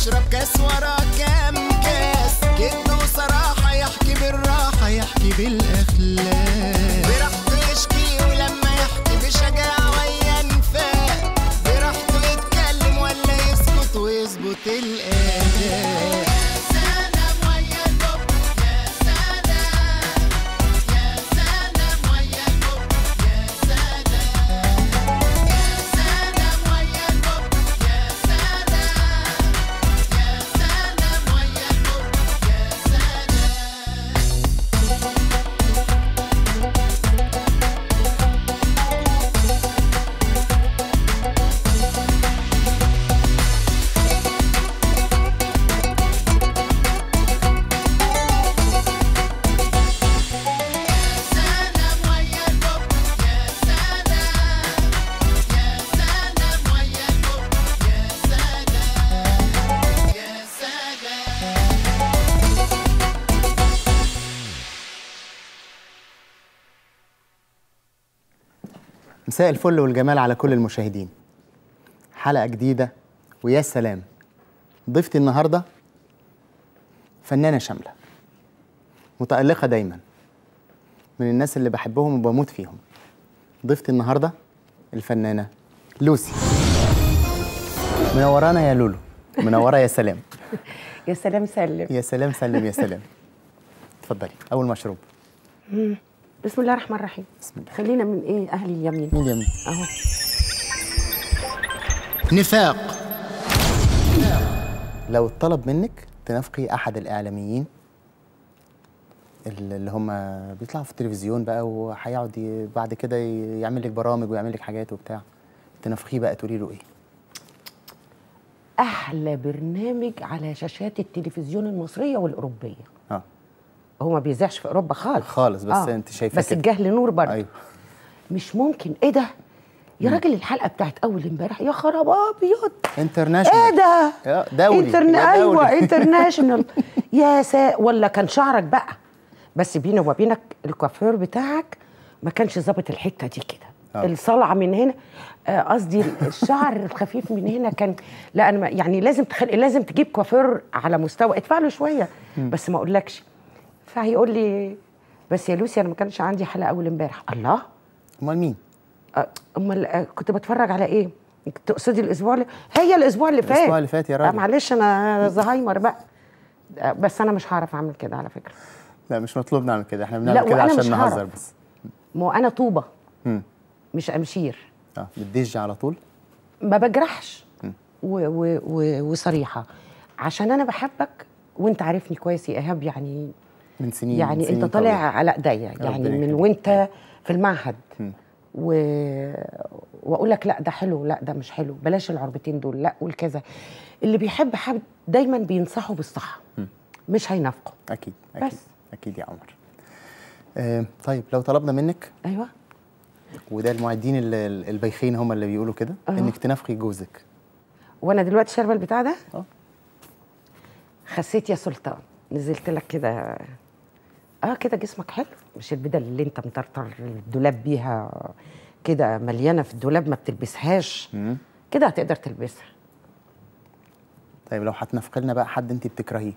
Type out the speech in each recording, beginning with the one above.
يشرب كاس ورا كام كاس كده وصراحة يحكي بالراحة يحكي بالأخلاق براحته يشكي ولما يحكي بشجاعة ويا انفاق براحته يتكلم ولا يسكت ويظبط الأداء مساء الفل والجمال على كل المشاهدين حلقة جديدة ويا سلام ضيفتي النهاردة فنانة شاملة متألقة دايما من الناس اللي بحبهم وبموت فيهم ضيفتي النهاردة الفنانة لوسي منورانا يا لولو منورة يا سلام يا سلام سلم يا سلام سلم يا سلام اتفضلي أول مشروب بسم الله الرحمن الرحيم بسم الله. خلينا من ايه اهل اليمين مين يمين اهو نفاق لو اتطلب منك تنافقي احد الاعلاميين اللي هم بيطلعوا في التلفزيون بقى وهيقعد ي- بعد كده ي- يعمل لك برامج ويعمل لك حاجات وبتاع تنافقيه بقى تقولي له ايه احلى برنامج على شاشات التلفزيون المصريه والاوروبيه اه هو ما بيذاعش في اوروبا خالص خالص، بس أنت شايفاه بس كده. الجهل نور برضه ايوه مش ممكن ايه ده يا راجل الحلقه بتاعت اول امبارح يا خراب ابيض انترناشونال ايه ده يا دولي انترنا يا دولي. ايوه انترناشونال يا سا ولا كان شعرك بقى بس بيني وبينك الكوافير بتاعك ما كانش ظابط الحته دي كده آه. الصلعه من هنا آه، قصدي الشعر الخفيف من هنا كان لا انا ما- يعني لازم تخل... لازم تجيب كوافير على مستوى ادفع له شويه بس ما اقولكش فهيقول لي بس يا لوسي انا ما كانش عندي حلقه اول امبارح الله امال مين آه، امال آه، كنت بتفرج على ايه تقصدي الاسبوع اللي هي الاسبوع اللي فات الأسبوع اللي فات يا راجل. آه، معلش انا زهايمر بقى آه، بس انا مش هعرف اعمل كده على فكره لا مش مطلوب نعمل كده احنا لا، بنعمل كده وأنا عشان مش هعرف. نهزر بس ما هو انا طوبه مم. مش امشير اه بتديج على طول ما بجرحش و و و وصريحه عشان انا بحبك وانت عارفني كويس يا ايهاب يعني من سنين يعني من انت سنين طالع طويلة. على ايديا ربنا يعني من يخليك. وانت في المعهد مم. و... واقول لك لا ده حلو لا ده مش حلو بلاش العربتين دول لا قول كذا اللي بيحب حد دايما بينصحه بالصح مش هينافقه اكيد اكيد بس. اكيد يا عمر آه طيب لو طلبنا منك ايوه وده المعدين ال- ال- البايخين هم اللي بيقولوا كده آه. انك تنافقي جوزك وانا دلوقتي شاربه البتاع ده اه خسيت يا سلطان نزلت لك كده اه كده جسمك حلو مش البدل اللي انت مطرطر الدولاب بيها كده مليانه في الدولاب ما بتلبسهاش مم. كده هتقدر تلبسها طيب لو هتنافقي لنا بقى حد انت بتكرهيه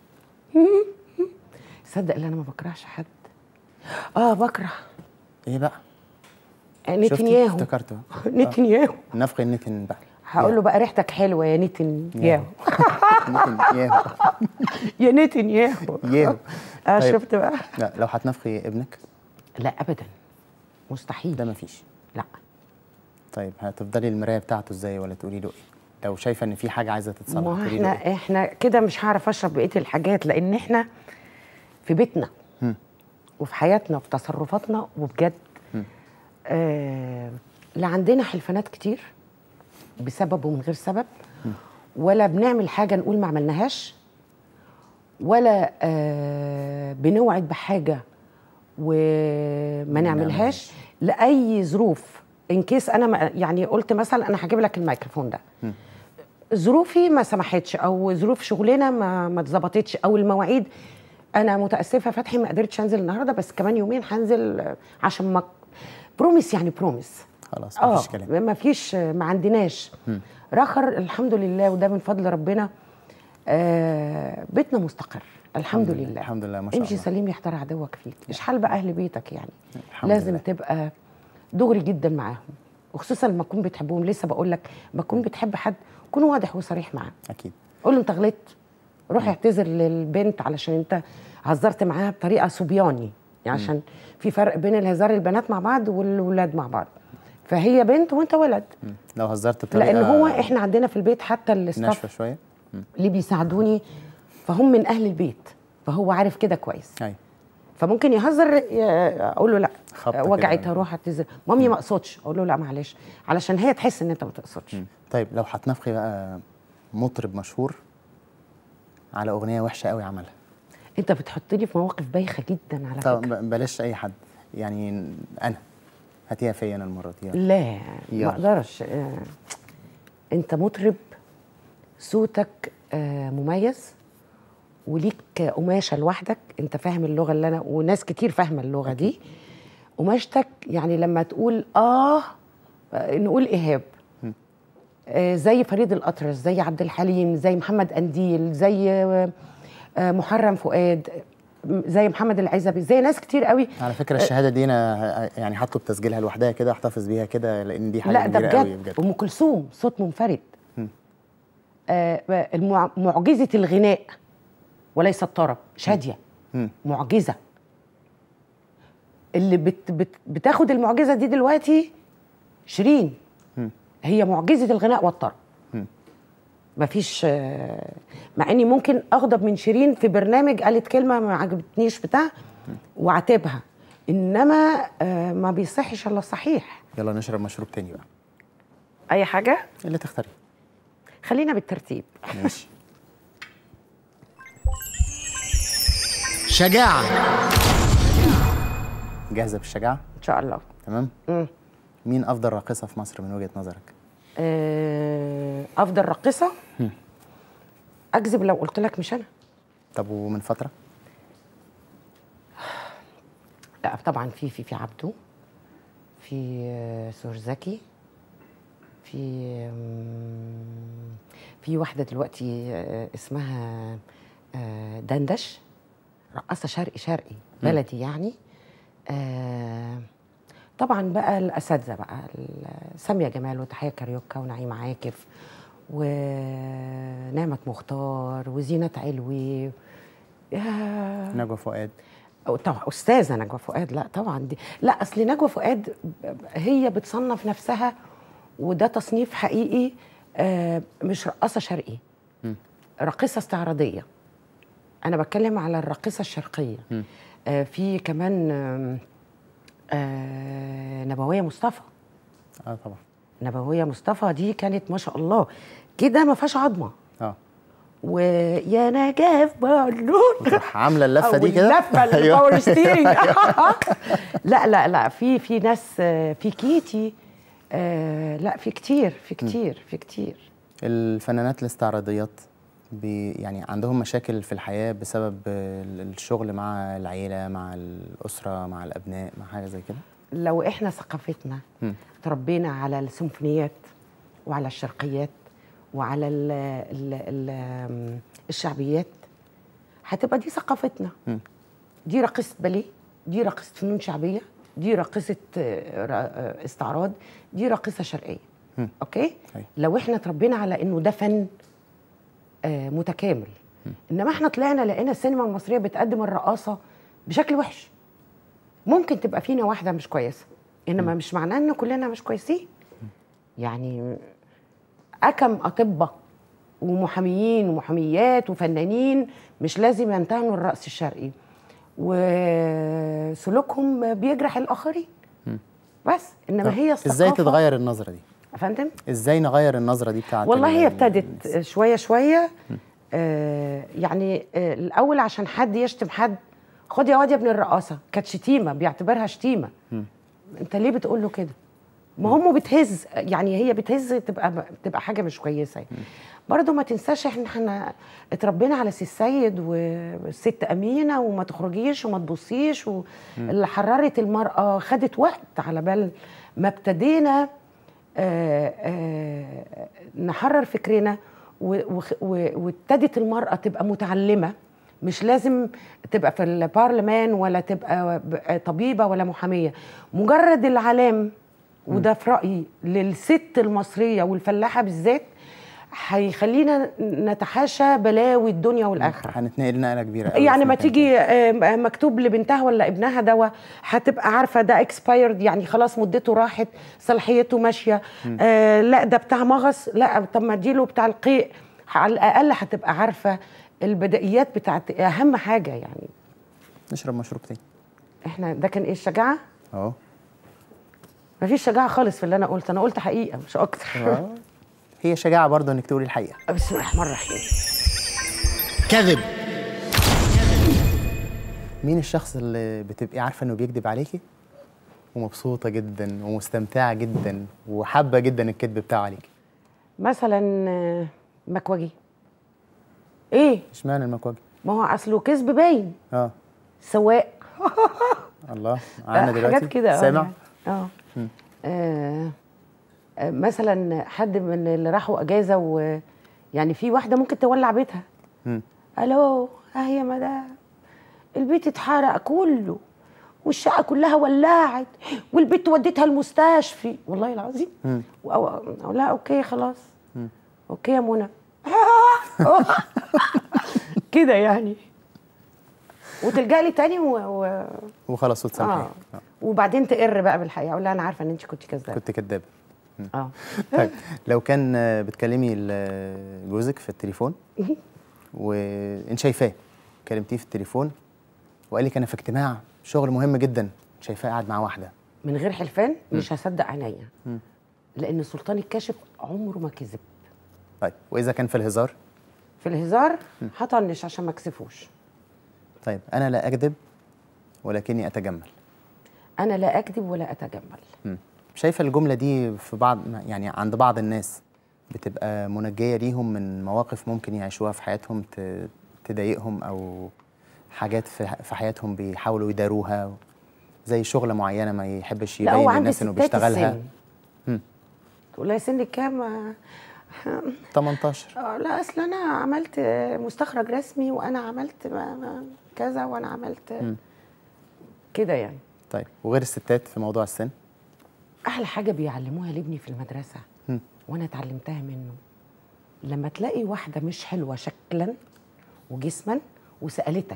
صدق ان انا ما بكرهش حد اه بكره ايه بقى شفتي؟ نتنياهو افتكرته نتنياهو نفق النتن بقى هقول له بقى ريحتك حلوه يا نتنياهو نتن ياهو يا نتنياهو ياهو اه طيب. شفت بقى لا لو هتنافقي ابنك لا ابدا مستحيل ده مفيش لا طيب هتفضلي المرايه بتاعته ازاي ولا تقولي له ايه لو شايفه ان في حاجه عايزه تتصلح ما تقولي له احنا ايه احنا كده مش هعرف اشرب بقيه الحاجات لان احنا في بيتنا مم. وفي حياتنا وفي تصرفاتنا وبجد آه لا عندنا حلفانات كتير بسبب ومن غير سبب ولا بنعمل حاجه نقول ما عملناهاش ولا آه بنوعد بحاجه وما نعملهاش لاي ظروف ان كيس انا ما يعني قلت مثلا انا هجيب لك الميكروفون ده ظروفي ما سمحتش او ظروف شغلنا ما ما اتظبطتش او المواعيد انا متاسفه فتحي ما قدرتش انزل النهارده بس كمان يومين هنزل آه، عشان ما بروميس يعني بروميس خلاص اه مفيش كلام ما فيش ما عندناش رخر الحمد لله وده من فضل ربنا آه بيتنا مستقر الحمد لله الحمد لله ما شاء امشي الله سليم يحتار عدوك فيك اشحال بقى اهل بيتك يعني الحمد لازم لله. تبقى دغري جدا معاهم وخصوصا لما تكون بتحبهم لسه بقول لك لما تكون بتحب حد كون واضح وصريح معاه اكيد قول له انت غلطت روح اعتذر للبنت علشان انت هزرت معاها بطريقه صبياني يعني عشان في فرق بين الهزار البنات مع بعض والولاد مع بعض فهي بنت وانت ولد مم. لو هزرت بطريقه لان هو احنا عندنا في البيت حتى ناشفه الاستاف شويه اللي بيساعدوني فهم من اهل البيت فهو عارف كده كويس ايوه فممكن يهزر ي- اقول له لا خبطة كده. وجعتها روح اعتذر مامي ما اقصدش اقول له لا معلش علشان هي تحس ان انت ما تقصدش مم. طيب لو هتنافقي بقى مطرب مشهور على اغنيه وحشه قوي عملها انت بتحطني في مواقف بايخه جدا على طب فكره ب- بلاش اي حد يعني انا هاتيها فيا انا المره دي يلا. لا يلا. ما اقدرش آه، انت مطرب صوتك آه، مميز وليك قماشه لوحدك انت فاهم اللغه اللي انا وناس كتير فاهمه اللغه دي قماشتك يعني لما تقول اه آه، نقول ايهاب آه، زي فريد الأطرش زي عبد الحليم زي محمد أنديل زي آه، آه، محرم فؤاد آه، زي محمد العزبي زي ناس كتير قوي على فكره الشهاده دي انا ه- يعني هطلب تسجيلها لوحدها كده احتفظ بيها كده لان دي حاجه لا ده كبيره قوي بجد بجد ام كلثوم صوت منفرد آه المع- معجزه الغناء وليس الطرب شاديه مم. معجزه اللي بت بت بتاخد المعجزه دي دلوقتي شيرين هي معجزه الغناء والطرب مفيش آه، مع اني ممكن اغضب من شيرين في برنامج قالت كلمه ما عجبتنيش بتاع واعاتبها انما آه، ما بيصحش الا الصحيح يلا نشرب مشروب تاني بقى اي حاجه اللي تختاري خلينا بالترتيب ماشي شجاعة جاهزه بالشجاعه ان شاء الله تمام مم. مين افضل راقصه في مصر من وجهه نظرك آه، افضل راقصه اكذب لو قلت لك مش انا طب ومن فتره لا طبعا في في في عبده في آه، سور زكي في آم، في واحده دلوقتي آه، اسمها آه، دندش رقاصه شرقي شرقي بلدي يعني آه، طبعا بقى الاساتذه بقى ال- ساميه جمال وتحيه كاريوكا ونعيم عاكف ونعمه مختار وزينه علوي يا نجوى فؤاد أو طبعا استاذه نجوى فؤاد لا طبعا دي لا اصل نجوى فؤاد هي بتصنف نفسها وده تصنيف حقيقي آه، مش رقاصه شرقي راقصه استعراضيه انا بتكلم على الراقصه الشرقيه آه، في كمان آم، آه، نبويه مصطفى اه طبعا نبويه مصطفى دي كانت ما شاء الله كده ما فيهاش عظمه اه ويا نجاف بالون وتروح عامله اللفه دي أو كده اللفه الباور ستيرنج لا لا لا في في ناس آه، في كيتي آه، لا في كتير في كتير في كتير الفنانات الاستعراضيات بي يعني عندهم مشاكل في الحياه بسبب ال- الشغل مع العيله مع الاسره مع الابناء مع حاجه زي كده لو احنا ثقافتنا مم. تربينا على السيمفونيات وعلى الشرقيات وعلى ال ال ال الشعبيات هتبقى دي ثقافتنا مم. دي راقصه باليه دي راقصه فنون شعبيه دي راقصه آه، را- آه، استعراض دي راقصه شرقيه مم. اوكي أيوة. لو احنا اتربينا على انه ده فن آه، متكامل انما احنا طلعنا لقينا السينما المصريه بتقدم الرقاصه بشكل وحش ممكن تبقى فينا واحده مش كويسه انما مش معناه ان كلنا مش كويسين يعني اكم اطباء ومحاميين ومحاميات وفنانين مش لازم ينتهوا الرقص الشرقي وسلوكهم بيجرح الاخرين بس انما هي الثقافه ازاي تتغير النظره دي يا فندم ازاي نغير النظره دي بتاعت والله ال- هي ال- ابتدت شويه شويه آه يعني آه الاول عشان حد يشتم حد خد يا واد يا ابن الرقاصه كانت شتيمه بيعتبرها شتيمه انت ليه بتقول له كده ما هم بتهز يعني هي بتهز تبقى تبقى حاجه مش كويسه يعني. برضه ما تنساش احنا احنا اتربينا على سي السيد والست امينه وما تخرجيش وما تبصيش واللي حررت المراه خدت وقت على بال ما ابتدينا آه، آه، نحرر فكرنا و- وخ- و- وابتدت المراه تبقى متعلمه مش لازم تبقى في البرلمان ولا تبقى ب- طبيبه ولا محاميه مجرد العلام وده في رايي للست المصريه والفلاحه بالذات هيخلينا نتحاشى بلاوي الدنيا والاخره هنتنقل نقله كبيره قوي يعني في ما مكان تيجي آه، مكتوب لبنتها ولا ابنها دواء هتبقى عارفه ده اكسبايرد يعني خلاص مدته راحت صلاحيته ماشيه آه لا ده بتاع مغص لا طب ما اديله بتاع القيء على الاقل هتبقى عارفه البدائيات بتاعت اهم حاجه يعني نشرب مشروب تاني احنا ده كان ايه الشجاعه اهو مفيش شجاعه خالص في اللي انا قلت انا قلت حقيقه مش اكتر آه. هي شجاعه برضه انك تقولي الحقيقه بسم الله الرحمن الرحيم كذب مين الشخص اللي بتبقي عارفه انه بيكذب عليكي ومبسوطه جدا ومستمتعه جدا وحابه جدا الكذب بتاعه عليكي مثلا آه، مكوجي ايه اشمعنى المكواجي ما هو اصله كذب باين اه سواق الله معانا آه، دلوقتي حاجات كده آه، سامع يعني. اه آه، آه، مثلا حد من اللي راحوا اجازه و يعني في واحده ممكن تولع بيتها مم. الو اه يا مدام البيت اتحرق كله والشقه كلها ولعت والبيت وديتها المستشفي والله العظيم مم. أو أو لا اوكي خلاص اوكي يا منى كده يعني وتلجأ لي تاني و... و... وخلاص وتسامحي اه وبعدين تقر بقى بالحقيقه اقول لها انا عارفه ان انت كنت كذابه كنت كدابه اه طيب لو كان آه، بتكلمي ال- جوزك في التليفون وانت شايفاه كلمتيه في التليفون وقال لك انا في اجتماع شغل مهم جدا شايفاه قاعد مع واحده من غير حلفان مش هصدق عينيا لان سلطان الكاشف عمره ما كذب طيب واذا كان في الهزار في الهزار هطنش عشان ما اكسفوش طيب انا لا اكذب ولكني اتجمل انا لا اكذب ولا اتجمل مم. شايفه الجمله دي في بعض يعني عند بعض الناس بتبقى منجيه ليهم من مواقف ممكن يعيشوها في حياتهم ت- تضايقهم او حاجات في في حياتهم بيحاولوا يداروها زي شغله معينه ما يحبش لا هو يبين عند للناس انه ستات بيشتغلها السن. مم. تقول لها سنك كام آه، 18 آه، لا اصل انا عملت آه، مستخرج رسمي وانا عملت ما- ما- كذا وانا عملت كده يعني طيب وغير الستات في موضوع السن احلى حاجه بيعلموها لابني في المدرسه مم. وانا اتعلمتها منه لما تلاقي واحده مش حلوه شكلا وجسما وسالتك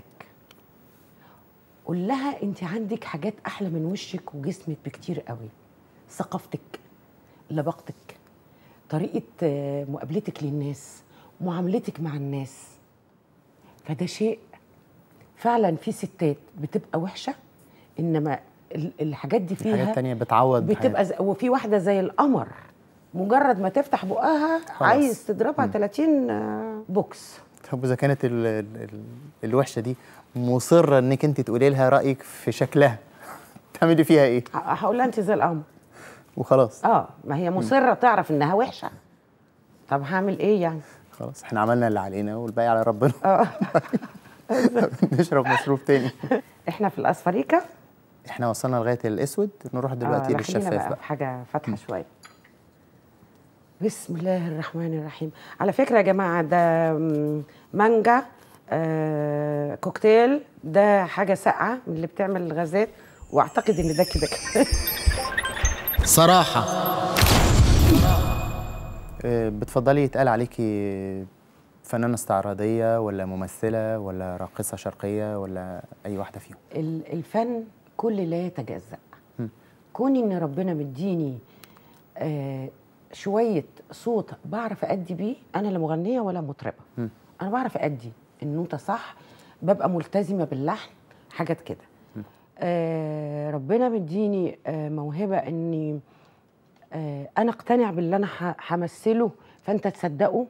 قول لها انت عندك حاجات احلى من وشك وجسمك بكتير قوي ثقافتك لباقتك طريقه آه، مقابلتك للناس معاملتك مع الناس فده شيء فعلا في ستات بتبقى وحشه انما ال- الحاجات دي فيها حاجات تانية بتعوض بتبقى زي وفي واحده زي القمر مجرد ما تفتح بقها عايز تضربها 30 آه، بوكس طب واذا كانت ال ال ال الوحشه دي مصره انك انت تقولي لها رايك في شكلها تعملي فيها ايه ه- هقول لها انت زي القمر وخلاص اه ما هي مصره تعرف انها وحشه طب هعمل ايه يعني خلاص احنا عملنا اللي علينا والباقي على ربنا اه نشرب مشروب تاني احنا في الاسفريكا احنا وصلنا لغايه الاسود نروح آه دلوقتي لا، خلينا للشفاف بقى بقى في حاجه فاتحه شويه بسم الله الرحمن الرحيم على فكره يا جماعه ده مم، مانجا آه كوكتيل ده حاجه ساقعه من اللي بتعمل الغازات واعتقد ان ده كده كده صراحة آه، بتفضلي يتقال عليكي فنانة استعراضية ولا ممثلة ولا راقصة شرقية ولا أي واحدة فيهم ال- الفن كل لا يتجزأ كوني ان ربنا مديني آه شويه صوت بعرف ادي بيه انا لا مغنيه ولا مطربه انا بعرف ادي النوته صح ببقى ملتزمه باللحن حاجات كده آه ربنا مديني آه موهبه اني آه انا اقتنع باللي انا ح- همثله فانت تصدقه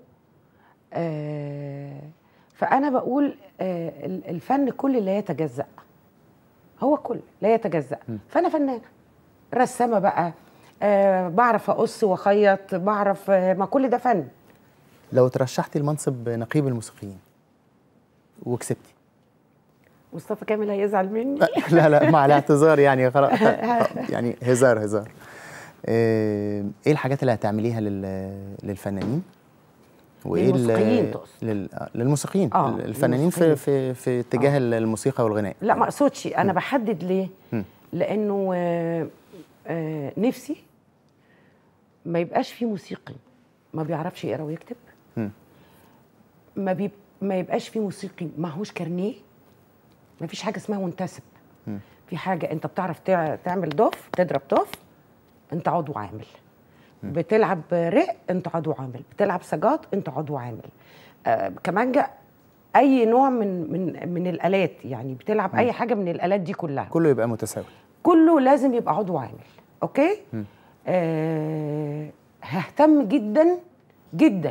آه فانا بقول آه ال- الفن كل لا يتجزأ هو كل لا يتجزأ فأنا فنانة رسامة بقى آه بعرف أقص وأخيط بعرف آه ما كل ده فن لو ترشحتي لمنصب نقيب الموسيقيين وكسبتي مصطفى كامل هيزعل مني لا لا مع الاعتذار يعني خلاص يعني هزار هزار آه، ايه الحاجات اللي هتعمليها لل- للفنانين وايه ال- للموسيقيين تقصد. لل... آه، للموسيقيين آه، الفنانين في للموسيقيين. في في اتجاه الموسيقى والغناء لا ما اقصدش انا بحدد ليه مم. لانه آه، آه، نفسي ما يبقاش في موسيقي ما بيعرفش يقرا ويكتب مم. ما بي ما يبقاش في موسيقي معهوش كارنيه ما فيش حاجه اسمها منتسب في حاجه انت بتعرف تع- تعمل دوف تضرب دوف انت عضو عامل بتلعب رق انت عضو عامل بتلعب سجات انت عضو عامل آه كمانجا اي نوع من من من الالات يعني بتلعب اي حاجه من الالات دي كلها كله يبقى متساوي كله لازم يبقى عضو عامل اوكي آه ههتم جدا جدا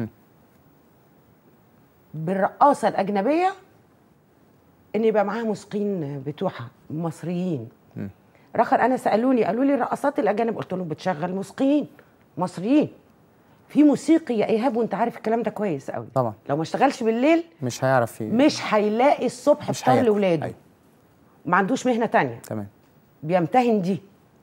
بالرقاصه الاجنبيه ان يبقى معاها موسيقيين بتوعها مصريين رخر انا سالوني قالوا لي الرقصات الاجانب قلت لهم بتشغل موسيقيين مصريين في موسيقي يا ايهاب وانت عارف الكلام ده كويس قوي طبعا. لو ما اشتغلش بالليل مش هيعرف ي... مش هيلاقي الصبح مش فطار هياكل. لاولاده أيوة. ما عندوش مهنه تانية تمام بيمتهن دي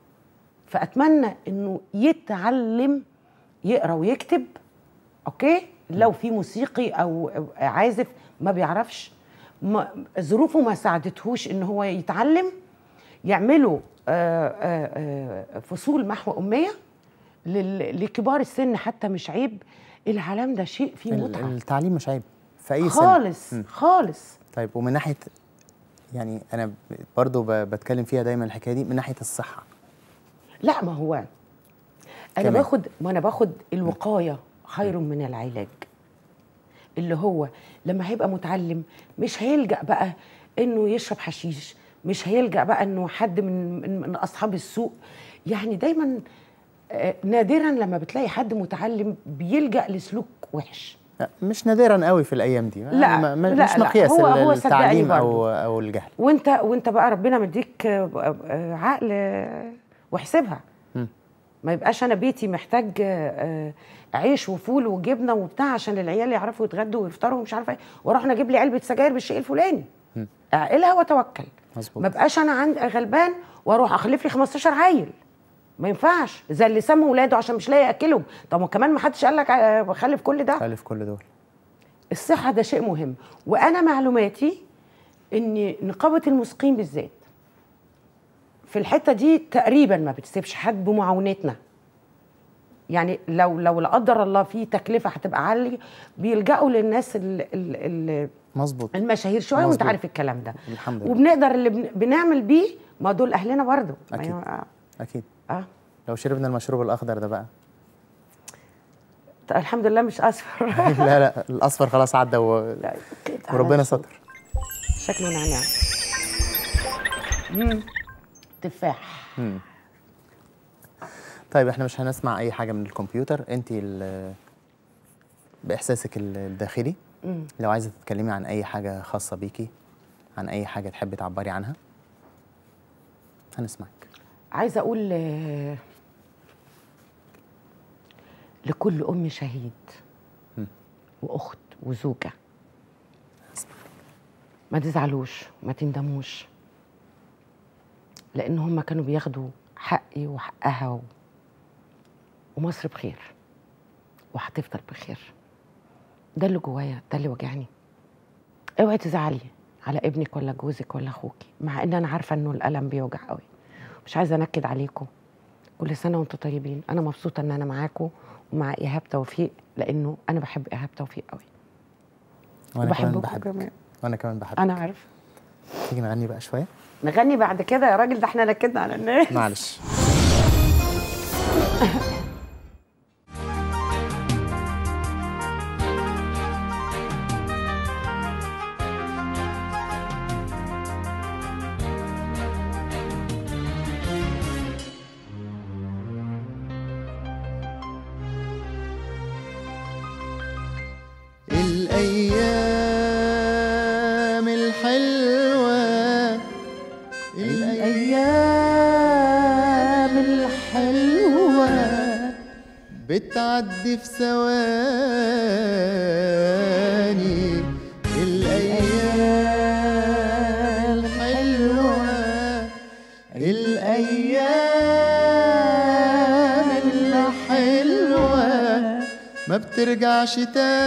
فاتمنى انه يتعلم يقرا ويكتب اوكي لو في موسيقي او أو عازف ما بيعرفش ما ظروفه ما ساعدتهوش ان هو يتعلم يعملوا آه، آه، آه، فصول محو اميه لل- لكبار السن حتى مش عيب العالم ده شيء فيه ال- متعه التعليم مش عيب في اي سن خالص خالص طيب ومن ناحيه يعني انا ب- برضو ب- بتكلم فيها دايما الحكايه دي من ناحيه الصحه لا ما هو انا كمان. باخد ما انا باخد الوقايه خير من العلاج اللي هو لما هيبقى متعلم مش هيلجا بقى انه يشرب حشيش مش هيلجا بقى انه حد من من, من اصحاب السوق يعني دايما آه، نادرا لما بتلاقي حد متعلم بيلجا لسلوك وحش لا، مش نادرا قوي في الايام دي لا، ما- ما- لا، مش لا، مقياس هو- ال- هو صدقني التعليم او برضو. او الجهل وانت وانت بقى ربنا مديك آه، آه، عقل آه، واحسبها ما يبقاش انا بيتي محتاج آه، آه، عيش وفول وجبنه وبتاع عشان العيال يعرفوا يتغدوا ويفطروا ومش عارفه ايه واروح انا اجيب لي علبه سجاير بالشيء الفلاني اعقلها وتوكل مظبوط. ما بقاش انا عند غلبان واروح اخلف لي 15 عيل ما ينفعش زي اللي سموا ولاده عشان مش لاقي ياكلهم طب ما كمان ما حدش قال لك آه، خلف كل ده خلف كل دول الصحة ده شيء مهم وأنا معلوماتي إن نقابة الموسيقيين بالذات في الحتة دي تقريبا ما بتسيبش حد بمعاونتنا يعني لو لو لا قدر الله في تكلفة هتبقى عالية بيلجأوا للناس ال ال ال مظبوط المشاهير شوية وأنت مظبوط. عارف الكلام ده الحمد لله. وبنقدر اللي بن- بنعمل بيه ما دول أهلنا برضو ما أكيد. ي- اكيد آه. لو شربنا المشروب الاخضر ده بقى طيب الحمد لله مش أصفر لا لا الاصفر خلاص عدى و... لا، كده وربنا على ستر شكله نعناع مم. تفاح طيب احنا مش هنسمع اي حاجه من الكمبيوتر انت ال- باحساسك ال- الداخلي لو عايزه تتكلمي عن اي حاجه خاصه بيكي عن اي حاجه تحبي تعبري عنها هنسمعك عايزه اقول آه، لكل ام شهيد واخت وزوجه ما تزعلوش ما تندموش لان هم كانوا بياخدوا حقي وحقها و... ومصر بخير وهتفضل بخير ده اللي جوايا ده اللي وجعني اوعي تزعلي على ابنك ولا جوزك ولا اخوكي مع ان انا عارفه انه الالم بيوجع قوي مش عايزه انكد عليكم كل سنه وانتم طيبين انا مبسوطه ان انا معاكم ومع ايهاب توفيق لانه انا بحب ايهاب توفيق قوي وانا كمان وبحبكم بحبك كمان. وانا كمان بحبك انا عارفه تيجي نغني بقى شويه نغني بعد كده يا راجل ده احنا نكدنا على الناس معلش الأيام الحلوة الايام الحلوه بتعدي في ثواني الأيام الحلوة الأيام الحلوة ما بترجعش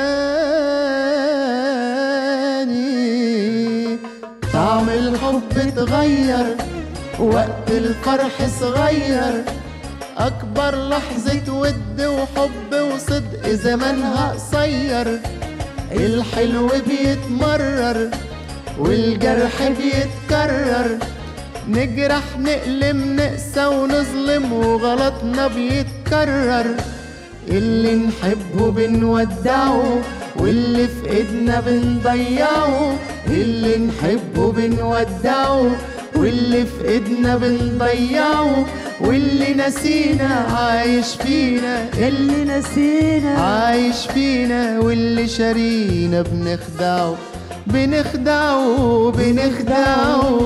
تاني طعم الحب اتغير وقت الفرح صغير أكبر لحظة ود وحب وصدق زمنها قصير الحلو بيتمرر والجرح بيتكرر نجرح نألم نقسى ونظلم وغلطنا بيتكرر اللي نحبه بنودعه واللي في ايدنا بنضيعه اللي نحبه بنودعه واللي في ايدنا بنضيعه واللي نسينا عايش فينا اللي نسينا عايش فينا واللي شارينا بنخدعه بنخدعه بنخدعه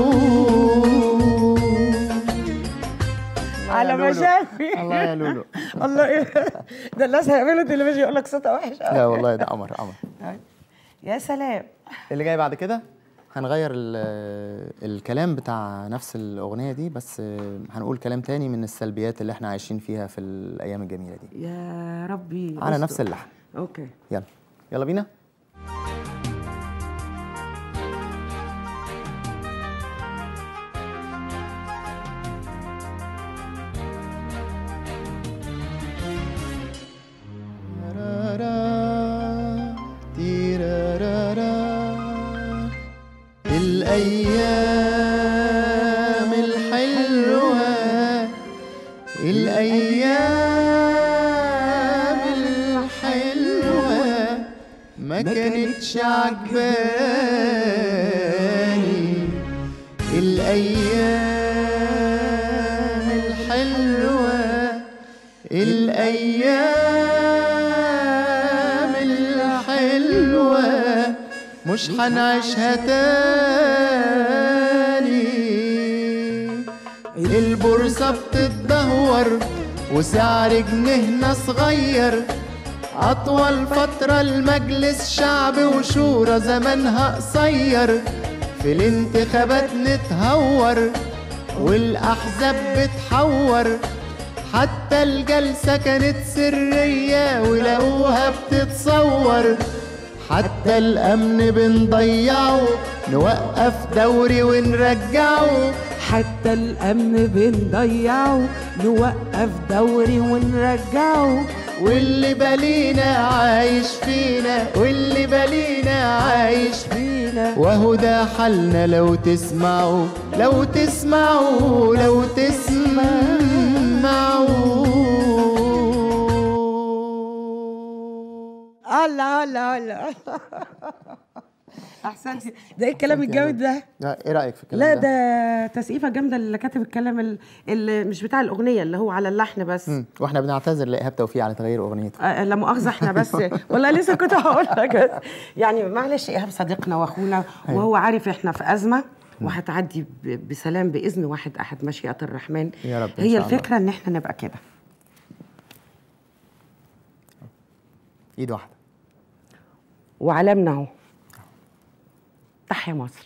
على لولو. مشافي الله يا لولو الله ايه ده الناس هيعملوا تلفزيون يقول لك صوتها وحش لا والله ده قمر قمر يا سلام اللي جاي بعد كده هنغير ال- الكلام بتاع نفس الأغنية دي بس هنقول كلام تاني من السلبيات اللي احنا عايشين فيها في الأيام الجميلة دي يا ربي على استر. نفس اللحن اوكي يلا يلا بينا تيرارا، تيرارا. الأيام الحلوة الأيام الحلوة ما كانتش عجباني الأيام الحلوة الأيام الحلوة مش هنعيشها تاني البورصة بتتدهور وسعر جنيهنا صغير أطول فترة المجلس شعب وشورى زمنها قصير في الانتخابات نتهور والأحزاب بتحور حتى الجلسة كانت سرية ولقوها بتتصور حتى الأمن بنضيعه نوقف دوري ونرجعه حتى الامن بنضيعه نوقف دوري ونرجعه واللي بالينا عايش فينا واللي بالينا عايش فينا وهو ده حالنا لو تسمعوا لو تسمعوا لو تسمعوا الله الله الله احسنتي ده ايه الكلام الجامد ده لا، ايه رأيك في الكلام لا ده؟ ده تسقيفه جامده اللي كاتب الكلام ال- اللي مش بتاع الاغنيه اللي هو على اللحن بس مم. واحنا بنعتذر لإيهاب توفيق على تغيير أغنيته آه، لا مؤاخذه احنا بس والله لسه كنت هقول لك بس. يعني معلش ايهاب صديقنا واخونا وهو عارف احنا في ازمه وهتعدي ب- بسلام باذن واحد احد مشيئه الرحمن يا رب إن هي شاء الله. الفكره ان احنا نبقى كده إيد واحدة وعلمنا اهو تحيا مصر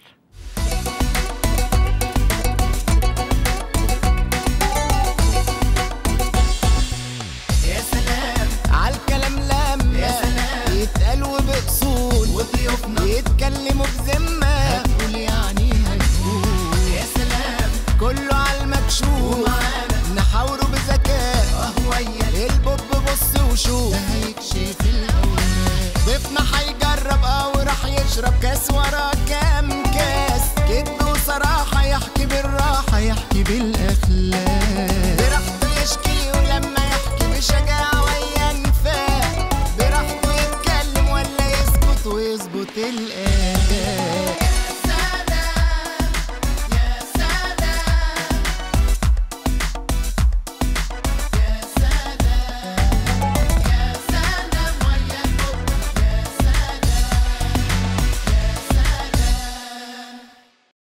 يا سلام عالكلام لما يا سلام يتقال وبأصول وضيوفنا يتكلموا بذمة هتقول يعني هتقول يا سلام كله عالمكشوف ومعانا نحاوره بذكاء وهويا البوب بص وشوف ده هيكشف الأوراق ضيفنا هيجرب اه وراح يشرب كاس ورا كام كاس كدب وصراحة يحكي بالراحة يحكي بالأخلاق براحته يشكي ولما يحكي بشجاعة وينفع براحته يتكلم ولا يسكت ويظبط الآن